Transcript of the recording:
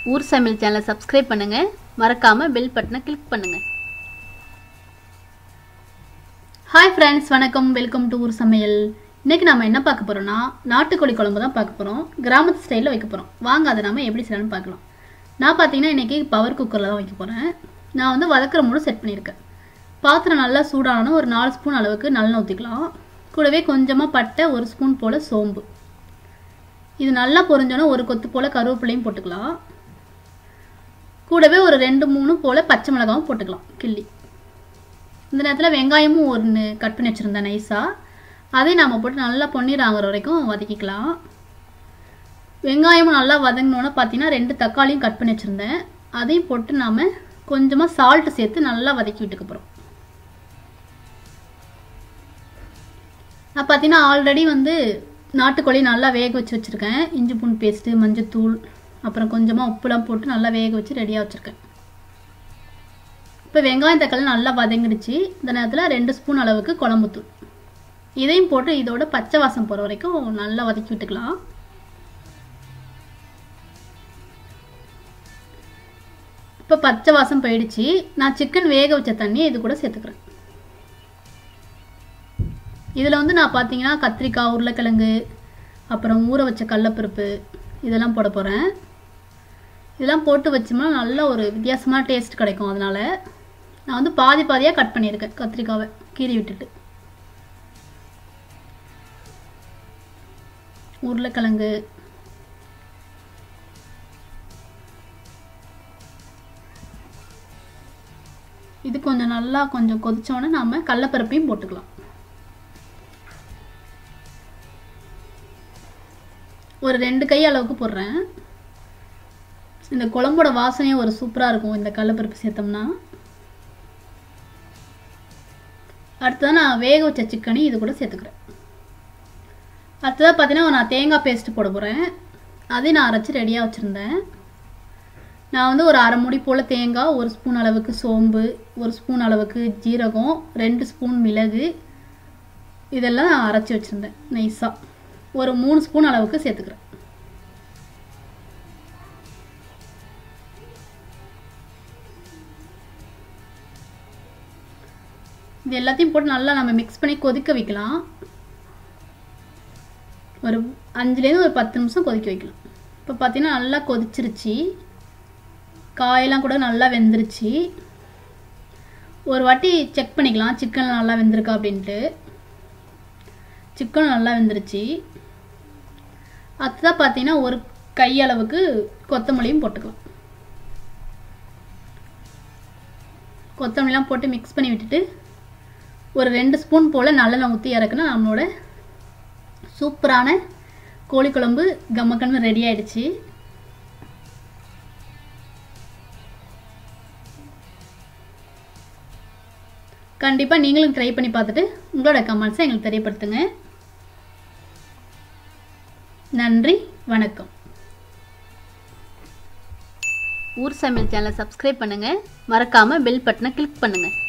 ஊர் சமையல் சேனலை சப்ஸ்கிரைப் பண்ணுங்க மறக்காம பெல் பட்டனை கிளிக் பண்ணுங்க ஹாய் ஃப்ரெண்ட்ஸ் வணக்கம் வெல்கம் டு ஊர் சமையல் இன்னைக்கு நாம என்ன பார்க்க போறோம்னா நாட்டுக்கோழி குழம்பு தான் பார்க்க போறோம் கிராமத்து ஸ்டைலில் வைக்க போறோம் வாங்க அதை நாம எப்படி செய்யலாம்னு பார்க்கலாம் நான் பார்த்தீங்கன்னா இன்னைக்கு பவர் குக்கரில் தான் வைக்க போறேன் நான் வந்து வதக்கிற மூடு செட் பண்ணியிருக்கேன் பாத்திரம் நல்லா சூடானோன்னா ஒரு நாலு ஸ்பூன் அளவுக்கு நல்லெண்ணெய் ஊற்றிக்கலாம் கூடவே கொஞ்சமாக பட்டை ஒரு ஸ்பூன் போல் சோம்பு இது நல்லா பொரிஞ்சோன்னா ஒரு கொத்து போல் கருவேப்பிலையும் போட்டுக்கலாம் கூடவே ஒரு ரெண்டு மூணு போல் பச்சை மிளகாவும் போட்டுக்கலாம் கிள்ளி இந்த நேரத்தில் வெங்காயமும் ஒன்று கட் பண்ணி வச்சுருந்தேன் நைஸாக அதையும் நாம் போட்டு நல்லா பொன்னீர் ஆகிற வரைக்கும் வதக்கிக்கலாம் வெங்காயமும் நல்லா வதங்கினோன்னே பார்த்தீங்கன்னா ரெண்டு தக்காளியும் கட் பண்ணி வச்சுருந்தேன் அதையும் போட்டு நாம் கொஞ்சமாக சால்ட்டு சேர்த்து நல்லா வதக்கி விட்டுக்க போகிறோம் நான் பார்த்தீங்கன்னா ஆல்ரெடி வந்து நாட்டுக்கோழி நல்லா வேக வச்சு வச்சுருக்கேன் இஞ்சி பூண்டு பேஸ்ட்டு மஞ்சத்தூள் அப்புறம் கொஞ்சமாக உப்புலாம் போட்டு நல்லா வேக வச்சு ரெடியாக வச்சுருக்கேன் இப்போ வெங்காயம் தக்காளி நல்லா வதங்கிடுச்சு இந்த நேரத்தில் ரெண்டு ஸ்பூன் அளவுக்கு குழம்புத்தூள் இதையும் போட்டு இதோட பச்சை வாசம் போகிற வரைக்கும் நல்லா வதக்கி விட்டுக்கலாம் இப்போ பச்சை வாசம் போயிடுச்சு நான் சிக்கன் வேக வச்ச தண்ணி இது கூட சேர்த்துக்கிறேன் இதில் வந்து நான் பார்த்தீங்கன்னா கத்திரிக்காய் உருளைக்கிழங்கு அப்புறம் ஊற வச்ச கடலப்பருப்பு இதெல்லாம் போட போகிறேன் இதெல்லாம் போட்டு வச்சோம்னா நல்ல ஒரு வித்தியாசமான டேஸ்ட் கிடைக்கும் அதனால் நான் வந்து பாதி பாதியாக கட் பண்ணியிருக்கேன் கத்திரிக்காவை கீறி விட்டுட்டு உருளைக்கிழங்கு இது கொஞ்சம் நல்லா கொஞ்சம் கொதிச்சோன்னே நாம் கடலப்பருப்பையும் போட்டுக்கலாம் ஒரு ரெண்டு கை அளவுக்கு போடுறேன் இந்த குழம்போட வாசனையும் ஒரு சூப்பராக இருக்கும் இந்த கடலப்பருப்பு சேர்த்தோம்னா அடுத்ததான் நான் வேக வச்ச சிக்கனையும் இது கூட சேர்த்துக்கிறேன் அடுத்ததாக பார்த்தீங்கன்னா நான் தேங்காய் பேஸ்ட் போட போகிறேன் அதையும் நான் அரைச்சி ரெடியாக வச்சுருந்தேன் நான் வந்து ஒரு அரை முடி போல் தேங்காய் ஒரு ஸ்பூன் அளவுக்கு சோம்பு ஒரு ஸ்பூன் அளவுக்கு ஜீரகம் ரெண்டு ஸ்பூன் மிளகு இதெல்லாம் நான் அரைச்சி வச்சுருந்தேன் நைஸாக ஒரு மூணு ஸ்பூன் அளவுக்கு சேர்த்துக்கிறேன் இது எல்லாத்தையும் போட்டு நல்லா நம்ம மிக்ஸ் பண்ணி கொதிக்க வைக்கலாம் ஒரு அஞ்சுலேருந்து ஒரு பத்து நிமிஷம் கொதிக்க வைக்கலாம் இப்போ பார்த்தீங்கன்னா நல்லா கொதிச்சிருச்சு காயெல்லாம் கூட நல்லா வெந்துருச்சு ஒரு வாட்டி செக் பண்ணிக்கலாம் சிக்கன் நல்லா வெந்திருக்கா அப்படின்ட்டு சிக்கன் நல்லா வெந்துருச்சு அதுதான் பார்த்தீங்கன்னா ஒரு கையளவுக்கு கொத்தமல்லியும் போட்டுக்கலாம் கொத்தமல்லிலாம் போட்டு மிக்ஸ் பண்ணி விட்டுட்டு ஒரு ரெண்டு ஸ்பூன் போல் நல்லெண்ணெய் ஊற்றி இறக்குனா நம்மளோட சூப்பரான கோழி குழம்பு கம்மக்கன்னு ரெடி ஆயிடுச்சு கண்டிப்பாக நீங்களும் ட்ரை பண்ணி பார்த்துட்டு உங்களோட கமெண்ட்ஸை எங்களுக்கு தெரியப்படுத்துங்க நன்றி வணக்கம் ஊர் சமையல் சேனலை சப்ஸ்கிரைப் பண்ணுங்க மறக்காம பெல் பட்டனை கிளிக் பண்ணுங்க